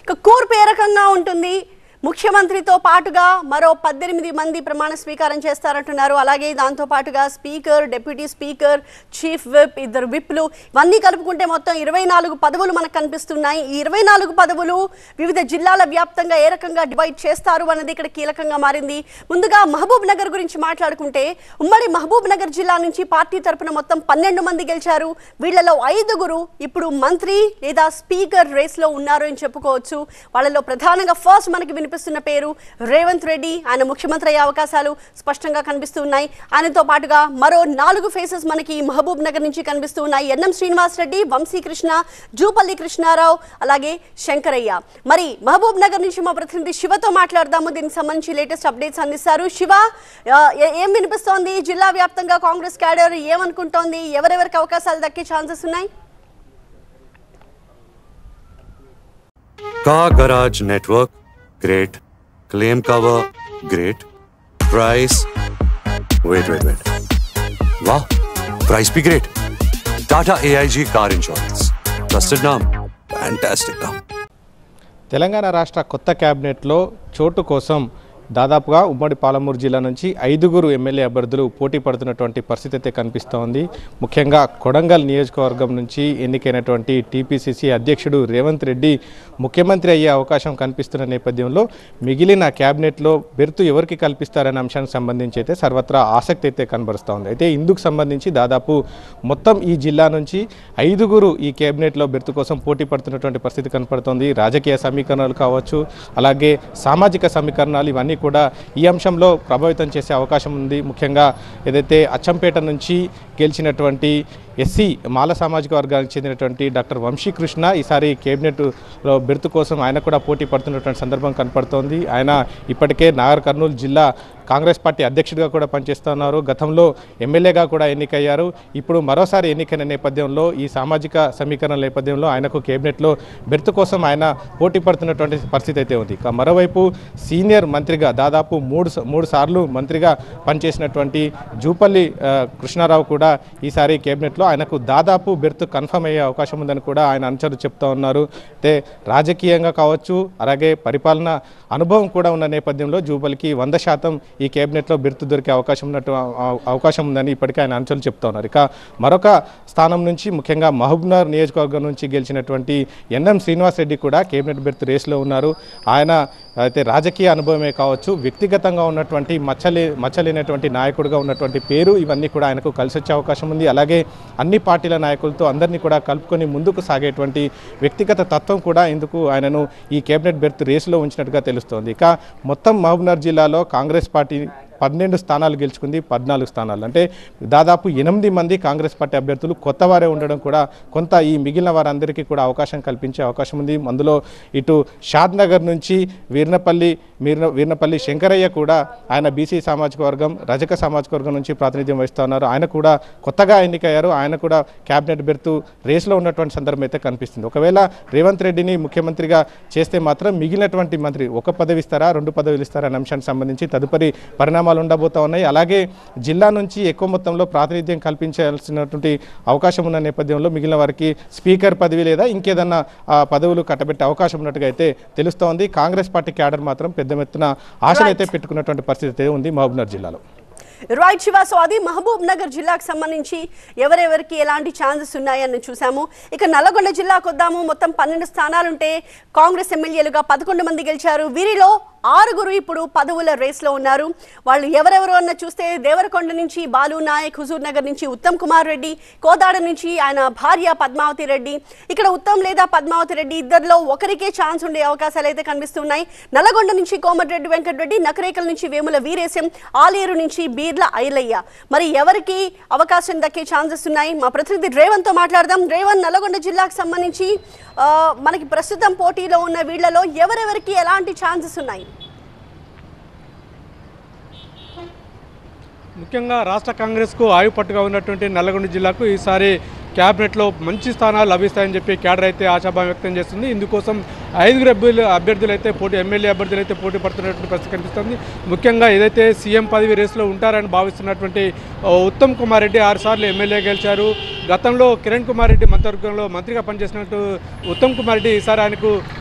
ఇక కూర్పు ఏ రకంగా ఉంటుంది ముఖ్యమంత్రితో పాటుగా మరో పద్దెనిమిది మంది ప్రమాణ స్వీకారం చేస్తారంటున్నారు అలాగే దాంతో పాటుగా speaker deputy speaker chief whip ఇద్దరు విప్లు ఇవన్నీ కలుపుకుంటే మొత్తం ఇరవై నాలుగు పదవులు మనకు కనిపిస్తున్నాయి ఈ ఇరవై నాలుగు పదవులు వివిధ జిల్లాల వ్యాప్తంగా ఏ రకంగా డివైడ్ చేస్తారు అన్నది ఇక్కడ కీలకంగా మారింది ముందుగా మహబూబ్ నగర్ గురించి మాట్లాడుకుంటే ఉమ్మడి మహబూబ్ నగర్ జిల్లా నుంచి పార్టీ తరపున మొత్తం పన్నెండు మంది గెలిచారు వీళ్ళలో ఐదుగురు ఇప్పుడు మంత్రి లేదా స్పీకర్ రేస్లో ఉన్నారు అని చెప్పుకోవచ్చు వాళ్ళలో ప్రధానంగా ఫస్ట్ మనకి వినిపిస్తున్న పేరు రేవంత్ రెడ్డి ఆయన ముఖ్యమంత్రి అయ్యే అవకాశాలు స్పష్టంగా కనిపిస్తూ ఉన్నాయి ఆయనతో పాటుగా మరో నాలుగు ఫేసెస్ మనకి మహబూబ్ నగర్ నుంచి కనిపిస్తూ ఉన్నాయి ఎన్ఎం శ్రీనివాస్ రెడ్డి వంశీకృష్ణ జూపల్లి కృష్ణారావు అలాగే శంకరయ్య మరి మహబూబ్ నగర్ నుంచి మా ప్రతినిధి శివతో మాట్లాడదాము దీనికి సంబంధించి లేటెస్ట్ అప్డేట్స్ అందిస్తారు శివ ఆ, ఏ- ఏం వినిపిస్తోంది జిల్లా వ్యాప్తంగా కాంగ్రెస్ క్యాడర్ ఏమనుకుంటోంది ఎవరెవరికి అవకాశాలు దక్కే ఛాన్సెస్ ఉన్నాయి Car Garage Network, great. Claim cover, great. Price, wait, wait, wait. Wow, price be great. Tata AIG Car Insurance. Trusted name. Fantastic name. Telangana రాష్ట్ర కొత్త క్యాబినెట్లో చోటు కోసం దాదాపుగా ఉమ్మడి పాలమూరు జిల్లా నుంచి ఐదుగురు ఎమ్మెల్యే అభ్యర్థులు పోటీ పడుతున్నటువంటి పరిస్థితి అయితే కనిపిస్తోంది ముఖ్యంగా కొడంగల్ నియోజకవర్గం నుంచి ఎన్నికైనటువంటి టీపీసీసీ అధ్యక్షుడు రేవంత్ రెడ్డి ముఖ్యమంత్రి అయ్యే అవకాశం కనిపిస్తున్న నేపథ్యంలో మిగిలిన క్యాబినెట్లో బెర్తు ఎవరికి కల్పిస్తారనే అంశానికి సంబంధించి అయితే సర్వత్రా ఆసక్తి అయితే కనబరుస్తోంది అయితే ఇందుకు సంబంధించి దాదాపు మొత్తం ఈ జిల్లా నుంచి ఐదుగురు ఈ కేబినెట్లో బెర్తు కోసం పోటీ పడుతున్నటువంటి పరిస్థితి కనపడుతోంది రాజకీయ సమీకరణలు కావచ్చు అలాగే సామాజిక సమీకరణాలు ఇవన్నీ కూడా ఈ అంశంలో ప్రభావితం చేసే అవకాశం ఉంది ముఖ్యంగా ఏదైతే అచ్చంపేట నుంచి గెలిచినటువంటి ఎస్సీ మాల సామాజిక వర్గానికి చెందినటువంటి డాక్టర్ వంశీకృష్ణ ఈసారి కేబినెట్లో బెర్త్ కోసం ఆయన కూడా పోటీ పడుతున్నటువంటి సందర్భం కనపడుతోంది ఆయన ఇప్పటికే నాగర్ కర్నూలు జిల్లా కాంగ్రెస్ పార్టీ అధ్యక్షుడిగా కూడా పనిచేస్తున్నారు గతంలో ఎమ్మెల్యేగా కూడా ఎన్నికయ్యారు ఇప్పుడు మరోసారి ఎన్నికైన నేపథ్యంలో ఈ సామాజిక సమీకరణ నేపథ్యంలో ఆయనకు కేబినెట్లో బెర్త్ కోసం ఆయన పోటీ పడుతున్నటువంటి పరిస్థితి అయితే ఉంది ఇక మరోవైపు సీనియర్ మంత్రిగా దాదాపు మూడు స- మూడు సార్లు మంత్రిగా పనిచేసినటువంటి జూపల్లి ఆ, కృష్ణారావు కూడా ఈసారి కేబినెట్లో ఆయనకు దాదాపు బెర్త్ కన్ఫర్మ్ అయ్యే అవకాశం ఉందని కూడా ఆయన అంచనా చెప్తా ఉన్నారు అయితే రాజకీయంగా కావచ్చు అలాగే పరిపాలన అనుభవం కూడా ఉన్న నేపథ్యంలో జూపల్లికి వంద శాతం ఈ కేబినెట్లో బెర్త్ దొరికే అవకాశం ఉన్నట్టు అవ- అవకాశం ఉందని ఇప్పటికే ఆయన అంచనాలు చెప్తా ఉన్నారు ఇక మరొక స్థానం నుంచి ముఖ్యంగా మహబూబ్నగర్ నియోజకవర్గం నుంచి గెలిచినటువంటి ఎన్ఎం శ్రీనివాస్ రెడ్డి కూడా కేబినెట్ బెర్త్ రేస్లో ఉన్నారు ఆయన అయితే రాజకీయ అనుభవమే కావచ్చు వ్యక్తిగతంగా ఉన్నటువంటి మచ్చలే మచ్చలేనటువంటి నాయకుడిగా ఉన్నటువంటి పేరు ఇవన్నీ కూడా ఆయనకు కలిసి వచ్చే అవకాశం ఉంది అలాగే అన్ని పార్టీల నాయకులతో అందరినీ కూడా కలుపుకొని ముందుకు సాగేటువంటి వ్యక్తిగత తత్వం కూడా ఇందుకు ఆయనను ఈ కేబినెట్ బెర్త్ రేసులో ఉంచినట్టుగా తెలుస్తోంది ఇక మొత్తం మహబూబ్నగర్ జిల్లాలో కాంగ్రెస్ పార్టీ పన్నెండు స్థానాలు గెలుచుకుంది పద్నాలుగు స్థానాలు అంటే దాదాపు ఎనిమిది మంది కాంగ్రెస్ పార్టీ అభ్యర్థులు కొత్త వారే ఉండడం కూడా కొంత ఈ మిగిలిన వారందరికీ కూడా అవకాశం కల్పించే అవకాశం ఉంది అందులో ఇటు షాద్ నగర్ నుంచి వీర్నపల్లి వీర్న వీర్నపల్లి శంకరయ్య కూడా ఆయన బీసీ సామాజిక వర్గం రజక సామాజిక వర్గం నుంచి ప్రాతినిధ్యం వహిస్తూ ఉన్నారు ఆయన కూడా కొత్తగా ఎన్నికయ్యారు ఆయన కూడా క్యాబినెట్ బెర్తు రేసులో ఉన్నటువంటి సందర్భం అయితే కనిపిస్తుంది ఒకవేళ రేవంత్ రెడ్డిని ముఖ్యమంత్రిగా చేస్తే మాత్రం మిగిలినటువంటి మంత్రి ఒక పదవి ఇస్తారా రెండు పదవులు ఇస్తారా అనే అంశానికి సంబంధించి తదుపరి పరిణామాలు ఉండబోతా ఉన్నాయి అలాగే జిల్లా నుంచి ఎక్కువ మొత్తంలో ప్రాతినిధ్యం కల్పించాల్సినటువంటి అవకాశం ఉన్న నేపథ్యంలో మిగిలిన వారికి స్పీకర్ పదవి లేదా ఇంకేదన్నా ఆ, పదవులు కట్టబెట్టే అవకాశం ఉన్నట్టుగా అయితే తెలుస్తోంది కాంగ్రెస్ పార్టీ క్యాడర్ మాత్రం పెద్ద ఎత్తున ఆశలు అయితే పెట్టుకున్నటువంటి పరిస్థితి అయితే ఉంది మహబూబ్నగర్ జిల్లాలో రైట్ శివ సో అది మహబూబ్ నగర్ జిల్లాకు సంబంధించి ఎవరెవరికి ఎలాంటి ఛాన్సెస్ ఉన్నాయని చూసాము ఇక నల్లగొండ జిల్లాకు వద్దాము మొత్తం పన్నెండు స్థానాలుంటే కాంగ్రెస్ ఎమ్మెల్యేలుగా పదకొండు మంది గెలిచారు వీరిలో ఆరుగురు ఇప్పుడు పదవుల రేస్లో ఉన్నారు వాళ్ళు ఎవరెవరు అన్న చూస్తే దేవరకొండ నుంచి బాలు నాయక్ హుజూర్ నగర్ నుంచి ఉత్తమ్ కుమార్ రెడ్డి కోదాడ నుంచి ఆయన భార్య పద్మావతి రెడ్డి ఇక్కడ ఉత్తమ్ లేదా పద్మావతి రెడ్డి ఇద్దరిలో ఒకరికే ఛాన్స్ ఉండే అవకాశాలు అయితే కనిపిస్తున్నాయి నల్లగొండ నుంచి కోమటిరెడ్డి వెంకటరెడ్డి నకరేకల్ నుంచి వేముల వీరేశం ఆలేరు నుంచి బీర్ల ఐలయ్య మరి ఎవరికి అవకాశం దక్కే ఛాన్సెస్ ఉన్నాయి మా ప్రతినిధి రేవంత్ తో మాట్లాడదాం రేవంత్ నల్లగొండ జిల్లాకు సంబంధించి ఆ, మనకి ప్రస్తుతం పోటీలో ఉన్న వీళ్ళలో ఎవరెవరికి ఎలాంటి ఛాన్సెస్ ఉన్నాయి ముఖ్యంగా రాష్ట్ర కాంగ్రెస్కు ఆయుపట్టుగా ఉన్నటువంటి నల్లగొండ జిల్లాకు ఈసారి క్యాబినెట్లో మంచి స్థానాలు లభిస్తాయని చెప్పి క్యాడర్ అయితే ఆశాభావం వ్యక్తం చేస్తుంది ఇందుకోసం ఐదుగురు అభ్యర్థులు అభ్యర్థులు అయితే పోటీ ఎమ్మెల్యే అభ్యర్థులు అయితే పోటీ పడుతున్నటువంటి పరిస్థితి కనిపిస్తుంది ముఖ్యంగా ఏదైతే సీఎం పదవి రేసులో ఉంటారని భావిస్తున్నటువంటి ఆ, ఉత్తమ్ కుమార్ రెడ్డి ఆరుసార్లు ఎమ్మెల్యే గెలిచారు గతంలో కిరణ్ కుమార్ రెడ్డి మంత్రివర్గంలో మంత్రిగా పనిచేసినట్టు ఉత్తమ్ కుమార్ రెడ్డి ఈసారి ఆయనకు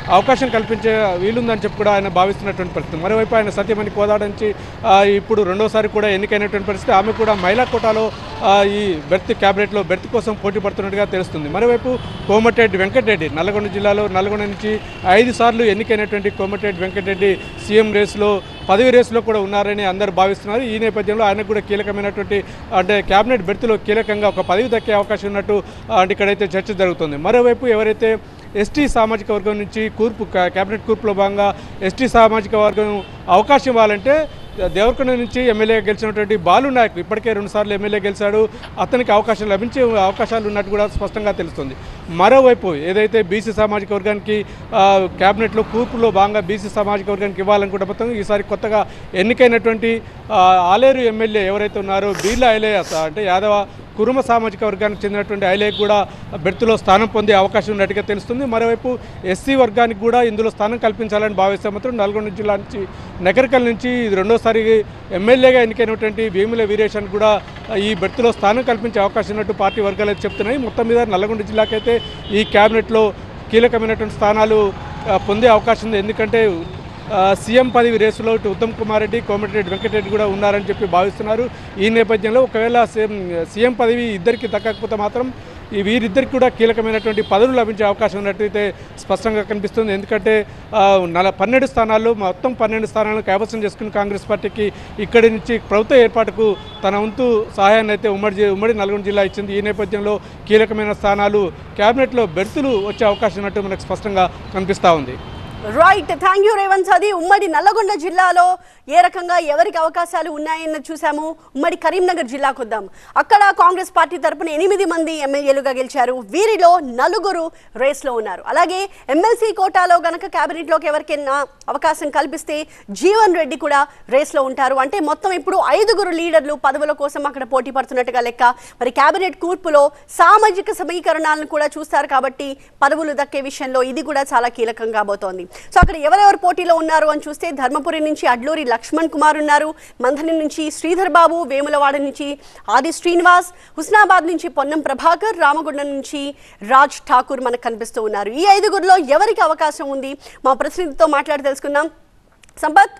అవకాశం కల్పించే వీలుందని చెప్పి కూడా ఆయన భావిస్తున్నటువంటి పరిస్థితి మరోవైపు ఆయన సత్యమణి కోదాడ నుంచి ఆ, ఇప్పుడు రెండోసారి కూడా ఎన్నికైనటువంటి పరిస్థితి ఆమె కూడా మహిళా కోటాలో ఆ, ఈ బెర్త్ క్యాబినెట్లో బెర్త్ కోసం పోటీ పడుతున్నట్టుగా తెలుస్తుంది మరోవైపు కోమటిరెడ్డి వెంకటరెడ్డి నల్గొండ జిల్లాలో నల్గొండ నుంచి ఐదు సార్లు ఎన్నికైనటువంటి కోమటిరెడ్డి వెంకటరెడ్డి సీఎం రేసులో పదవి రేసులో కూడా ఉన్నారని అందరూ భావిస్తున్నారు ఈ నేపథ్యంలో ఆయనకు కూడా కీలకమైనటువంటి అంటే క్యాబినెట్ బెర్త్లో కీలకంగా ఒక పదవి దక్కే అవకాశం ఉన్నట్టు ఆ, అంటే ఇక్కడైతే చర్చ జరుగుతుంది మరోవైపు ఎవరైతే ఎస్టీ సామాజిక వర్గం నుంచి కూర్పు కా- క్యాబినెట్ కూర్పులో భాగంగా ఎస్టీ సామాజిక వర్గం అవకాశం ఇవ్వాలంటే దేవరకొండ నుంచి ఎమ్మెల్యే గెలిచినటువంటి బాలు నాయక్ ఇప్పటికే రెండుసార్లు ఎమ్మెల్యే గెలిచాడు అతనికి అవకాశం లభించే అవకాశాలు ఉన్నట్టు కూడా స్పష్టంగా తెలుస్తుంది మరోవైపు ఏదైతే బీసీ సామాజిక వర్గానికి ఆ, క్యాబినెట్లో కూర్పులో భాగంగా బీసీ సామాజిక వర్గానికి ఇవ్వాలనుకుంటే మొత్తం ఈసారి కొత్తగా ఎన్నికైనటువంటి ఆ, ఆలేరు ఎమ్మెల్యే ఎవరైతే ఉన్నారో బీర్లా ఐలయ్య అంటే యాదవ కురుమ సామాజిక వర్గానికి చెందినటువంటి ఐలయ్య కూడా బెర్త్లో స్థానం పొందే అవకాశం ఉన్నట్టుగా తెలుస్తుంది మరోవైపు ఎస్సీ వర్గానికి కూడా ఇందులో స్థానం కల్పించాలని భావిస్తే మాత్రం నల్గొండ జిల్లా నుంచి నగరికల్ నుంచి ఇది రెండోసారి ఎమ్మెల్యేగా ఎన్నికైనటువంటి వేముల వీరేశానికి కూడా ఈ బెర్త్లో స్థానం కల్పించే అవకాశం ఉన్నట్టు పార్టీ వర్గాలు అయితే చెప్తున్నాయి మొత్తం మీద నల్గొండ జిల్లాకైతే ఈ క్యాబినెట్లో కీలకమైనటువంటి స్థానాలు ఆ, పొందే అవకాశం ఉంది ఎందుకంటే ఆ, సీఎం పదవి రేసులో ఇటు ఉత్తమ్ కుమార్ రెడ్డి కోమటిరెడ్డి వెంకటరెడ్డి కూడా ఉన్నారని చెప్పి భావిస్తున్నారు ఈ నేపథ్యంలో ఒకవేళ సీఎం సీఎం పదవి ఇద్దరికి దక్కకపోతే మాత్రం ఈ వీరిద్దరికి కూడా కీలకమైనటువంటి పదవులు లభించే అవకాశం ఉన్నట్టయితే స్పష్టంగా కనిపిస్తుంది ఎందుకంటే ఆ, నల పన్నెండు స్థానాల్లో మొత్తం పన్నెండు స్థానాలను కైవసం చేసుకుని కాంగ్రెస్ పార్టీకి ఇక్కడి నుంచి ప్రభుత్వ ఏర్పాటుకు తన వంతు సహాయాన్ని అయితే ఉమ్మడి జి- ఉమ్మడి నల్గొండ జిల్లా ఇచ్చింది ఈ నేపథ్యంలో కీలకమైన స్థానాలు క్యాబినెట్లో బెర్తులు వచ్చే అవకాశం ఉన్నట్టు మనకు స్పష్టంగా కనిపిస్తూ ఉంది రైట్ థ్యాంక్ యూ రేవంత్ అది ఉమ్మడి నల్లగొండ జిల్లాలో ఏ రకంగా ఎవరికి అవకాశాలు ఉన్నాయన్న చూసాము ఉమ్మడి కరీంనగర్ జిల్లాకు వద్దాం అక్కడ కాంగ్రెస్ పార్టీ తరపున ఎనిమిది మంది ఎమ్మెల్యేలుగా గెలిచారు వీరిలో నలుగురు రేస్లో ఉన్నారు అలాగే ఎమ్మెల్సీ కోటాలో గనక క్యాబినెట్లోకి ఎవరికైనా అవకాశం కల్పిస్తే జీవన్ రెడ్డి కూడా రేస్లో ఉంటారు అంటే మొత్తం ఇప్పుడు ఐదుగురు లీడర్లు పదవుల కోసం అక్కడ పోటీ పడుతున్నట్టుగా లెక్క మరి క్యాబినెట్ కూర్పులో సామాజిక సమీకరణాలను కూడా చూస్తారు కాబట్టి పదవులు దక్కే విషయంలో ఇది కూడా చాలా కీలకం కాబోతోంది సో అక్కడ ఎవరెవరు పోటీలో ఉన్నారు అని చూస్తే ధర్మపురి నుంచి అడ్లూరి లక్ష్మణ్ కుమార్ ఉన్నారు మంథని నుంచి శ్రీధర్ బాబు వేములవాడ నుంచి ఆది శ్రీనివాస్ హుస్నాబాద్ నుంచి పొన్నం ప్రభాకర్ రామగుండం నుంచి రాజ్ ఠాకూర్ మనకు కనిపిస్తూ ఉన్నారు ఈ ఐదుగురిలో ఎవరికి అవకాశం ఉంది మా ప్రతినిధితో మాట్లాడి తెలుసుకుందాం సంపత్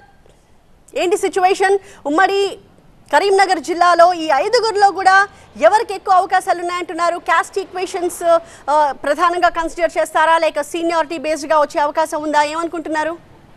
ఏంటి సిచ్యువేషన్ ఉమ్మడి కరీంనగర్ జిల్లాలో ఈ ఐదుగురిలో కూడా ఎవరికి ఎక్కువ అవకాశాలు ఉన్నాయంటున్నారు క్యాస్ట్ ఈక్వేషన్స్ ప్రధానంగా కన్సిడర్ చేస్తారా లేక సీనియారిటీ బేస్డ్గా వచ్చే అవకాశం ఉందా ఏమనుకుంటున్నారు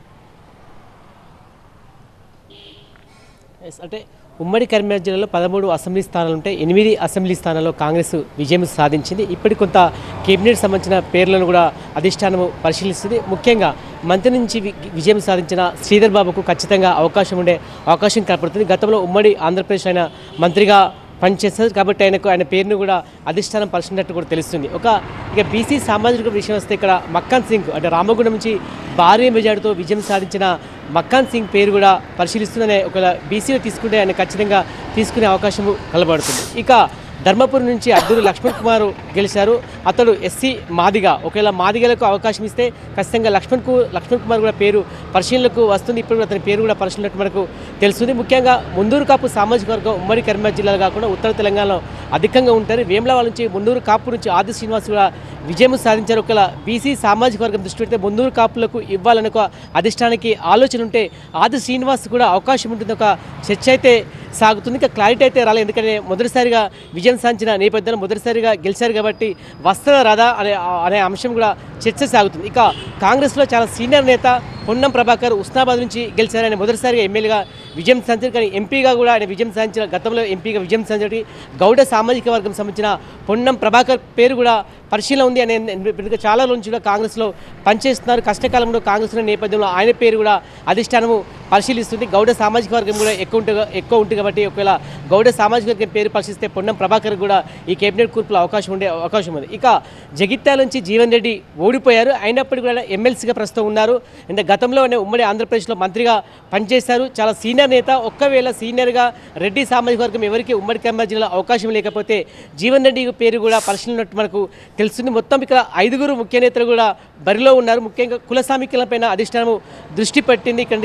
ఎస్, అంటే ఉమ్మడి కరీంనగర్ జిల్లాలో పదమూడు అసెంబ్లీ స్థానాలు ఉంటే ఎనిమిది అసెంబ్లీ స్థానాల్లో కాంగ్రెస్ విజయం సాధించింది ఇప్పటి కొంత కేబినెట్ సంబంధించిన పేర్లను కూడా అధిష్టానము పరిశీలిస్తుంది ముఖ్యంగా మంత్రి నుంచి వి- విజయం సాధించిన శ్రీధర్ బాబుకు ఖచ్చితంగా అవకాశం ఉండే అవకాశం కనపడుతుంది గతంలో ఉమ్మడి ఆంధ్రప్రదేశ్ ఆయన మంత్రిగా పనిచేస్తారు కాబట్టి ఆయనకు ఆయన పేరును కూడా అధిష్టానం పరిచినట్టు కూడా తెలుస్తుంది ఒక ఇక బీసీ సామాజిక విషయం వస్తే ఇక్కడ మక్కాన్ సింగ్ అంటే రామగుండం నుంచి భారీ మెజార్టీతో విజయం సాధించిన మక్కాన్ సింగ్ పేరు కూడా పరిశీలిస్తుందనే ఒకవేళ బీసీలో తీసుకుంటే ఆయన ఖచ్చితంగా తీసుకునే అవకాశం కలబడుతుంది ఇక ధర్మపురి నుంచి అద్దూరి లక్ష్మణ్ కుమార్ గెలిచారు అతడు ఎస్సీ మాదిగ ఒకవేళ మాదిగలకు అవకాశం ఇస్తే ఖచ్చితంగా లక్ష్మణ్కు లక్ష్మణ్ కుమార్ కూడా పేరు పరిశీలనకు వస్తుంది ఇప్పుడు కూడా అతని పేరు కూడా పరిశీలనకు మనకు తెలుస్తుంది ముఖ్యంగా ముందూరు కాపు సామాజిక వర్గం ఉమ్మడి కరీంనగర్ జిల్లాలో కాకుండా ఉత్తర తెలంగాణలో అధికంగా ఉంటారు వేములవాడ నుంచి మున్నూరు కాపు నుంచి ఆది శ్రీనివాస్ కూడా విజయం సాధించారు ఒకవేళ బీసీ సామాజిక వర్గం దృష్టి పెడితే మున్నూరు కాపులకు ఇవ్వాలని ఒక అధిష్టానికి ఆలోచన ఉంటే ఆది శ్రీనివాస్ కూడా అవకాశం ఉంటుంది ఒక చర్చ అయితే సాగుతుంది ఇంకా క్లారిటీ అయితే రాలేదు ఎందుకంటే మొదటిసారిగా విజయం సాధించిన నేపథ్యంలో మొదటిసారిగా గెలిచారు కాబట్టి వస్త్ర రాదా అనే అనే అంశం కూడా చర్చ సాగుతుంది ఇక కాంగ్రెస్లో చాలా సీనియర్ నేత పొన్నం ప్రభాకర్ ఉస్నాబాద్ నుంచి గెలిచారని మొదటిసారిగా ఎమ్మెల్యేగా విజయం సాధించారు కానీ ఎంపీగా కూడా ఆయన విజయం సాధించిన గతంలో ఎంపీగా విజయం సాధించడం గౌడ సామాజిక వర్గం సంబంధించిన పొన్నం ప్రభాకర్ పేరు కూడా పరిశీలన ఉంది అనే ఇప్పటికే చాలా రోజు నుంచి కూడా కాంగ్రెస్లో పనిచేస్తున్నారు కష్టకాలంలో కాంగ్రెస్ ఉన్న నేపథ్యంలో ఆయన పేరు కూడా అధిష్టానము పరిశీలిస్తుంది గౌడ సామాజిక వర్గం కూడా ఎక్కువ ఉంటుంది ఎక్కువ ఉంటుంది కాబట్టి ఒకవేళ గౌడ సామాజిక వర్గం పేరు పరిశీలిస్తే పొన్నం ప్రభాకర్ కూడా ఈ కేబినెట్ కూర్పులో అవకాశం ఉండే అవకాశం ఉంది ఇక జగిత్యాల నుంచి జీవన్ రెడ్డి ఓడిపోయారు అయినప్పటికీ కూడా ఎమ్మెల్సీగా ప్రస్తుతం ఉన్నారు అంటే గతంలో ఆయన ఉమ్మడి ఆంధ్రప్రదేశ్లో మంత్రిగా పనిచేశారు చాలా సీనియర్ నేత ఒక్కవేళ సీనియర్గా రెడ్డి సామాజిక వర్గం ఎవరికి ఉమ్మడి కరీంనగర్ జిల్లా అవకాశం లేకపోతే జీవన్ రెడ్డి పేరు కూడా పరిశీలనట్టు మనకు తెలుస్తుంది మొత్తం ఇక్కడ ఐదుగురు ముఖ్య నేతలు కూడా బరిలో ఉన్నారు ముఖ్యంగా కుల సామీకులపైన అధిష్టానము దృష్టి పెట్టింది ఇక్కడ ఎందుకంటే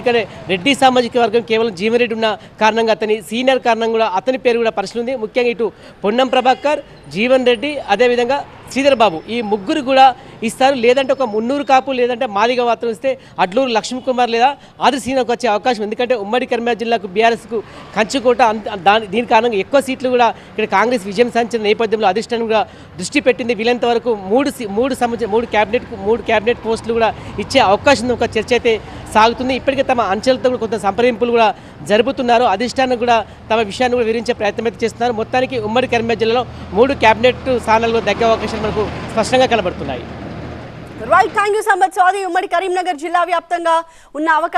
రెడ్డి సామాజిక వర్గం కేవలం జీవన్ ఉన్న కారణంగా అతని సీనియర్ కారణంగా కూడా అతని పేరు కూడా పరిశీలన ఉంది ముఖ్యంగా ఇటు పొన్నం ప్రభాకర్ జీవన్ రెడ్డి అదేవిధంగా శ్రీధర్ బాబు ఈ ముగ్గురు కూడా ఇస్తారు లేదంటే ఒక మున్నూరు కాపు లేదంటే మాదిగ మాత్రం ఇస్తే అడ్లూరు లక్ష్మణ్ కుమార్ లేదా ఆది సీనకు వచ్చే అవకాశం ఎందుకంటే ఉమ్మడి కరీంనగర్ జిల్లాకు బీఆర్ఎస్కు కంచుకోట అంత దాని దీని కారణంగా ఎక్కువ సీట్లు కూడా ఇక్కడ కాంగ్రెస్ విజయం సాధించిన నేపథ్యంలో అధిష్టానం కూడా దృష్టి పెట్టింది వీలంత వరకు మూడు సీ- మూడు సంబంధించిన మూడు క్యాబినెట్ మూడు క్యాబినెట్ పోస్టులు కూడా ఇచ్చే అవకాశం ఉంది. ఒక చర్చ అయితే సాగుతుంది ఇప్పటికే తమ అంచెలతో కూడా కొంత సంప్రదింపులు కూడా జరుపుతున్నారు అధిష్టానం కూడా తమ విషయాన్ని కూడా వివరించే ప్రయత్నం అయితే చేస్తున్నారు మొత్తానికి ఉమ్మడి కరీంనగర్ జిల్లాలో మూడు క్యాబినెట్ స్థానాల్లో దగ్గర అవకాశాలు మనకు స్పష్టంగా కనబడుతున్నాయి right thank you so much sorry ఉమ్మడి కరీంనగర్ జిల్లా వ్యాప్తంగా ఉన్న అవకాశం